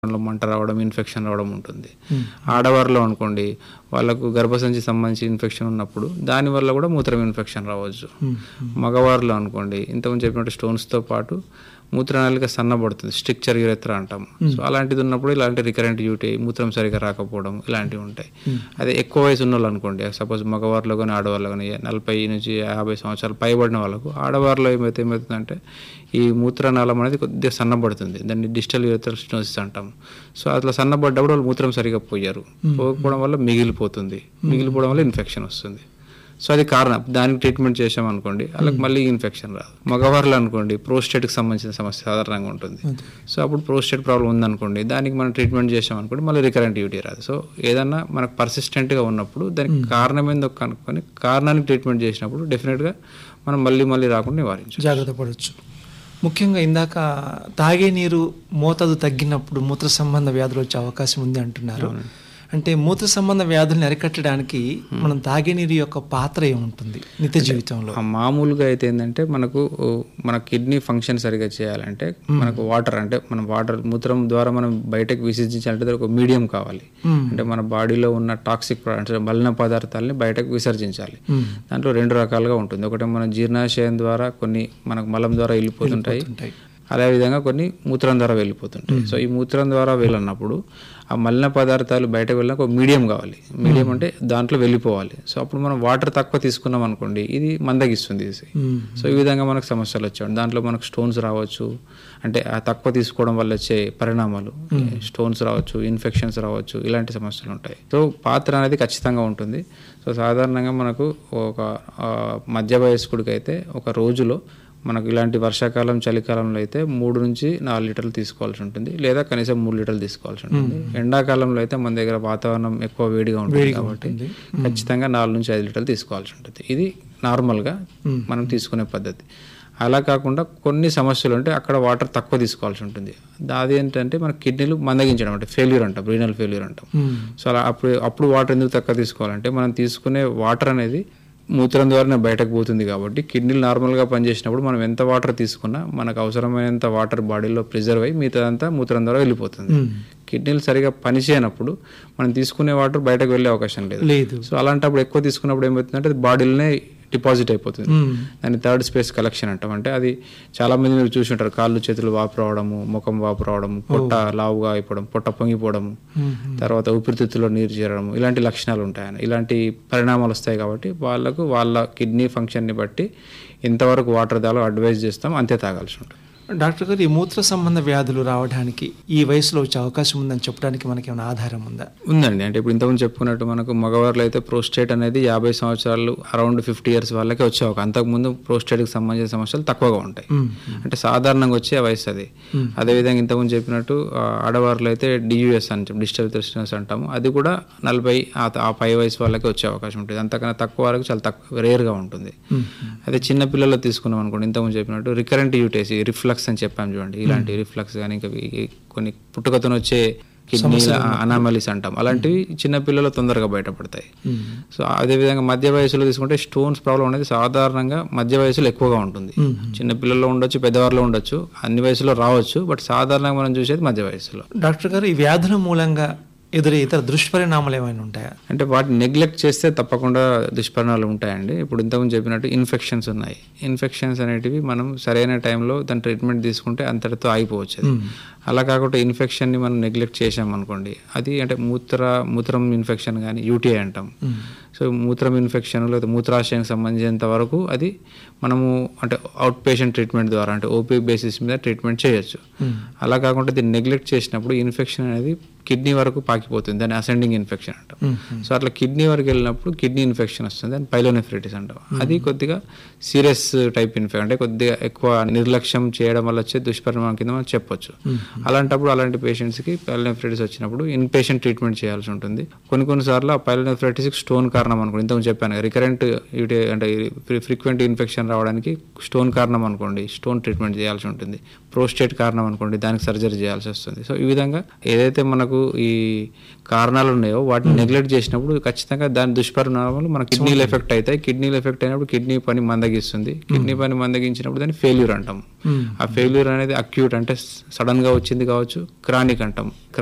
లో మంట రావడం ఇన్ఫెక్షన్ రావడం ఉంటుంది ఆడవారిలో అనుకోండి వాళ్ళకు గర్భసంచి సంబంధించి ఇన్ఫెక్షన్ ఉన్నప్పుడు దానివల్ల కూడా మూత్రం ఇన్ఫెక్షన్ రావచ్చు మగవారిలో అనుకోండి ఇంతకుముందు చెప్పినట్టు స్టోన్స్తో పాటు మూత్రనాళిక సన్నబడుతుంది స్ట్రిక్చర్ యురెత్ర అంటాం సో అలాంటిది ఉన్నప్పుడు ఇలాంటి రికరెంట్ యూటీ మూత్రం సరిగా రాకపోవడం ఇలాంటివి ఉంటాయి అదే ఎక్కువ వయసు ఉన్న వాళ్ళు అనుకోండి సపోజ్ మగవారిలో కానీ ఆడవారిలో కానీ నలభై నుంచి యాభై సంవత్సరాలు పైబడిన వాళ్ళకు ఆడవారిలో ఏమైతే ఏమవుతుందంటే ఈ మూత్రనాళం అనేది కొద్దిగా సన్నబడుతుంది దాన్ని డిజిటల్ యూరెత్రల్ స్టోసిస్ అంటాం సో అట్లా సన్నబడ్డప్పుడు వాళ్ళు మూత్రం సరిగా పోయారు పోకపోవడం వల్ల మిగిలిపోతుంది మిగిలిపోవడం వల్ల ఇన్ఫెక్షన్ వస్తుంది సో అది కారణం దానికి ట్రీట్మెంట్ చేసాం అనుకోండి వాళ్ళకి మళ్ళీ ఇన్ఫెక్షన్ రాదు మగవారిలో అనుకోండి ప్రోస్టేట్కి సంబంధించిన సమస్య సాధారణంగా ఉంటుంది సో అప్పుడు ప్రోస్టేట్ ప్రాబ్లం ఉందనుకోండి దానికి మనం ట్రీట్మెంట్ చేసాం అనుకోండి మళ్ళీ రికరెంట్ యూటీ రాదు సో ఏదన్నా మనకు పర్సిస్టెంట్గా ఉన్నప్పుడు దానికి కారణం ఏందో కనుక్కొని కారణానికి ట్రీట్మెంట్ చేసినప్పుడు డెఫినెట్గా మనం మళ్ళీ మళ్ళీ రాకుండా నివారించాలి జాగ్రత్త పడవచ్చు ముఖ్యంగా ఇందాక తాగే నీరు మోతాదు తగ్గినప్పుడు మూత్ర సంబంధ వ్యాధులు వచ్చే అవకాశం ఉంది అంటున్నారు అంటే మూత్ర సంబంధ వ్యాధులను అరికట్టడానికి మనం తాగే నీరు యొక్క పాత్ర ఏముంటుంది నిత్య జీవితంలో ఆ మామూలుగా అయితే ఏంటంటే మనకు ఓ, మన కిడ్నీ ఫంక్షన్ సరిగా చేయాలంటే మనకు వాటర్ అంటే మన వాటర్ మూత్రం ద్వారా మనం బయటకు విసర్జించాలంటే దానికి ఒక మీడియం కావాలి మ్మ్. అంటే అంటే మన బాడీలో ఉన్న టాక్సిక్ అంటే మలిన పదార్థాలని బయటకు విసర్జించాలి దాంట్లో రెండు రకాలుగా ఉంటుంది ఒకటి మన జీర్ణాశయం ద్వారా కొన్ని మనకు మలం ద్వారా వెళ్ళిపోతుంటాయి ఉంటాయి అదేవిధంగా కొన్ని మూత్రం ద్వారా వెళ్ళిపోతుంటాయి సో ఈ మూత్రం ద్వారా వెళ్ళినప్పుడు ఆ మలిన పదార్థాలు బయటకు వెళ్ళిన ఒక మీడియం కావాలి మీడియం అంటే దాంట్లో వెళ్ళిపోవాలి సో అప్పుడు మనం వాటర్ తక్కువ తీసుకున్నాం అనుకోండి ఇది మందగిస్తుంది ఇది మ్మ్. సో ఈ విధంగా మనకు సమస్యలు వచ్చాయి దాంట్లో మనకు స్టోన్స్ రావచ్చు అంటే ఆ తక్కువ తీసుకోవడం వల్ల వచ్చే పరిణామాలు స్టోన్స్ రావచ్చు ఇన్ఫెక్షన్స్ రావచ్చు ఇలాంటి సమస్యలు ఉంటాయి సో పాత్ర అనేది ఖచ్చితంగా ఉంటుంది సో సాధారణంగా మనకు ఒక ఆ, మధ్య వయస్కుడికి అయితే ఒక రోజులో మనకు ఇలాంటి వర్షాకాలం చలికాలంలో అయితే మూడు నుంచి నాలుగు లీటర్లు తీసుకోవాల్సి ఉంటుంది లేదా కనీసం మూడు లీటర్లు తీసుకోవాల్సి ఉంటుంది ఎండాకాలంలో అయితే మన దగ్గర వాతావరణం ఎక్కువ వేడిగా ఉంటుంది కాబట్టి ఖచ్చితంగా నాలుగు నుంచి ఐదు లీటర్లు తీసుకోవాల్సి ఉంటుంది ఇది నార్మల్గా మనం తీసుకునే పద్ధతి అలా కాకుండా కొన్ని సమస్యలు ఉంటే అక్కడ వాటర్ తక్కువ తీసుకోవాల్సి ఉంటుంది అది ఏంటంటే మన కిడ్నీలు మందగించడం అంటే ఫెయిల్యూర్ అంటాం రీనల్ ఫెయిల్యూర్ అంటాం మ్మ్. సో అలా అప్పుడు అప్పుడు వాటర్ ఎందుకు తక్కువ తీసుకోవాలంటే మనం తీసుకునే వాటర్ అనేది మూత్రం ద్వారానే బయటకు పోతుంది కాబట్టి కిడ్నీలు నార్మల్గా పనిచేసినప్పుడు మనం ఎంత వాటర్ తీసుకున్నా మనకు అవసరమైనంత వాటర్ బాడీలో ప్రిజర్వ్ అయ్యి మిగతాదంతా మూత్రం ద్వారా వెళ్ళిపోతుంది కిడ్నీలు సరిగా పనిచేయనప్పుడు మనం తీసుకునే వాటర్ బయటకు వెళ్ళే అవకాశం లేదు లేదు సో అలాంటప్పుడు ఎక్కువ తీసుకున్నప్పుడు ఏమవుతుందంటే అది బాడీలోనే డిపాజిట్ అయిపోతుంది మ్మ్. దాన్ని థర్డ్ స్పేస్ కలెక్షన్ అంటాం అంటే అది చాలా మంది మీరు చూసి ఉంటారు కాళ్ళు చేతులు వాపు రావడము ముఖం వాపు రావడము పొట్ట లావుగా అయిపోవడం పొట్ట పొంగిపోవడము మ్మ్. తర్వాత ఊపిరితిత్తులో నీరు చేరడం ఇలాంటి లక్షణాలు ఉంటాయని ఇలాంటి పరిణామాలు వస్తాయి కాబట్టి వాళ్ళకు వాళ్ళ కిడ్నీ ఫంక్షన్ని బట్టి ఎంతవరకు వాటర్ తాలో అడ్వైజ్ చేస్తాం అంతే తాగాల్సి ఉంటుంది డాక్టర్ గారు ఈ మూత్ర సంబంధ వ్యాధులు రావడానికి ఈ వయసులో వచ్చే అవకాశం ఉందని చెప్పడానికి మనకి ఏమైనా ఆధారం ఉందా ఉందండి అంటే ఇప్పుడు ఇంతకుముందు చెప్పుకున్నట్టు మనకు మగవారిలో అయితే ప్రోస్టేట్ అనేది యాభై సంవత్సరాలు అరౌండ్ ఫిఫ్టీ ఇయర్స్ వాళ్ళకే వచ్చే ఒక అంతకుముందు ప్రోస్టేట్కి సంబంధించిన సమస్యలు తక్కువగా ఉంటాయి మ్మ్. అంటే సాధారణంగా వచ్చే వయసు అది అదేవిధంగా ఇంతకుముందు చెప్పినట్టు ఆ, ఆడవారిలో అయితే డియుఎస్ అని చెప్పి డిజిటల్ థెస్టినస్ అంటాము అది కూడా నలభై ఆ ఆ పై వయసు వాళ్ళకి వచ్చే అవకాశం ఉంటుంది అంతకన్నా తక్కువ వరకు చాలా తక్కువ రేర్గా ఉంటుంది మ్మ్. అదే చిన్న పిల్లల్లో తీసుకున్నాం అనుకోండి ఇంతకుముందు చెప్పినట్టు రికరెంట్ యూటేసి రిఫ్లక్స్ అని చెప్పాం చూడండి ఇలాంటి రిఫ్లక్స్ కానీ ఇంకా ఈ కొన్ని పుట్టుకతో వచ్చే కిడ్నీ అనామలీస్ అంటాం అలాంటివి చిన్న పిల్లలు తొందరగా బయటపడతాయి మ్మ్. సో అదేవిధంగా మధ్య వయసులో తీసుకుంటే స్టోన్స్ ప్రాబ్లం అనేది సాధారణంగా మధ్య వయసులో ఎక్కువగా ఉంటుంది మ్మ్. చిన్న పిల్లల్లో ఉండొచ్చు పెద్దవారిలో ఉండొచ్చు అన్ని వయసులో రావచ్చు బట్ సాధారణంగా మనం చూసేది మధ్య వయసులో డాక్టర్ గారు ఈ వ్యాధుల మూలంగా ఎదురే ఇతర దుష్పరిణామాలు ఏమైనా ఉంటాయా అంటే వాటిని నెగ్లెక్ట్ చేస్తే తప్పకుండా దుష్పరిణామాలు ఉంటాయండి ఇప్పుడు ఇంతకుముందు చెప్పినట్టు ఇన్ఫెక్షన్స్ ఉన్నాయి ఇన్ఫెక్షన్స్ అనేటివి మనం సరైన టైంలో దాని ట్రీట్మెంట్ తీసుకుంటే అంతటితో ఆగిపోవచ్చు అది అలా కాకుండా ఇన్ఫెక్షన్ని మనం నెగ్లెక్ట్ చేసాం అనుకోండి అది అంటే మూత్ర మూత్రం ఇన్ఫెక్షన్ కానీ యూటీఐ అంటాం సో మూత్రం ఇన్ఫెక్షన్ లేదా మూత్రాశయానికి సంబంధించినంత వరకు అది మనము అంటే అవుట్ పేషెంట్ ట్రీట్మెంట్ ద్వారా అంటే ఓపీ బేసిస్ మీద ట్రీట్మెంట్ చేయొచ్చు అలా కాకుండా దీన్ని నెగ్లెక్ట్ చేసినప్పుడు ఇన్ఫెక్షన్ అనేది కిడ్నీ వరకు పాకిపోతుంది దాన్ని అసెండింగ్ ఇన్ఫెక్షన్ అంటాం సో అట్లా కిడ్నీ వరకు వెళ్ళినప్పుడు కిడ్నీ ఇన్ఫెక్షన్ వస్తుంది దాన్ని పైలోనెఫ్రైటిస్ అంటాం అది కొద్దిగా సీరియస్ టైప్ ఇన్ఫెక్షన్ అంటే కొద్దిగా ఎక్కువ నిర్లక్ష్యం చేయడం వల్ల వచ్చే దుష్పరిణామం కింద మనం చెప్పొచ్చు అలాంటప్పుడు అలాంటి పేషెంట్స్కి పైలోనెఫ్రైటిస్ వచ్చినప్పుడు ఇన్ పేషెంట్ ట్రీట్మెంట్ చేయాల్సి ఉంటుంది కొన్ని కొన్నిసార్లు ఆ పైలోనెఫ్రైటిస్కి స్టోన్ కారణం అనుకోండి ఇంతకు చెప్పాను రికరెంట్ అంటే ఫ్రీక్వెంట్ ఇన్ఫెక్షన్ రావడానికి స్టోన్ కారణం అనుకోండి స్టోన్ ట్రీట్మెంట్ చేయాల్సి ఉంటుంది ప్రోస్టేట్ కారణం అనుకోండి దానికి సర్జరీ చేయాల్సి వస్తుంది సో ఈ విధంగా ఏదైతే మనకు ఈ కారణాలు ఉన్నాయో వాటిని నెగ్లెక్ట్ చేసినప్పుడు ఖచ్చితంగా దాని దుష్పరిణామాలు మన కిడ్నీలు ఎఫెక్ట్ అవుతాయి కిడ్నీలు ఎఫెక్ట్ అయినప్పుడు కిడ్నీ పని మందగిస్తుంది కిడ్నీ పని మందగించినప్పుడు దాన్ని ఫెయిల్యూర్ అంటాం మ్మ్. ఆ ఫెయిల్యూర్ అనేది అక్యూట్ అంటే సడన్ గా వచ్చింది కావచ్చు క్రానిక్ అంటాం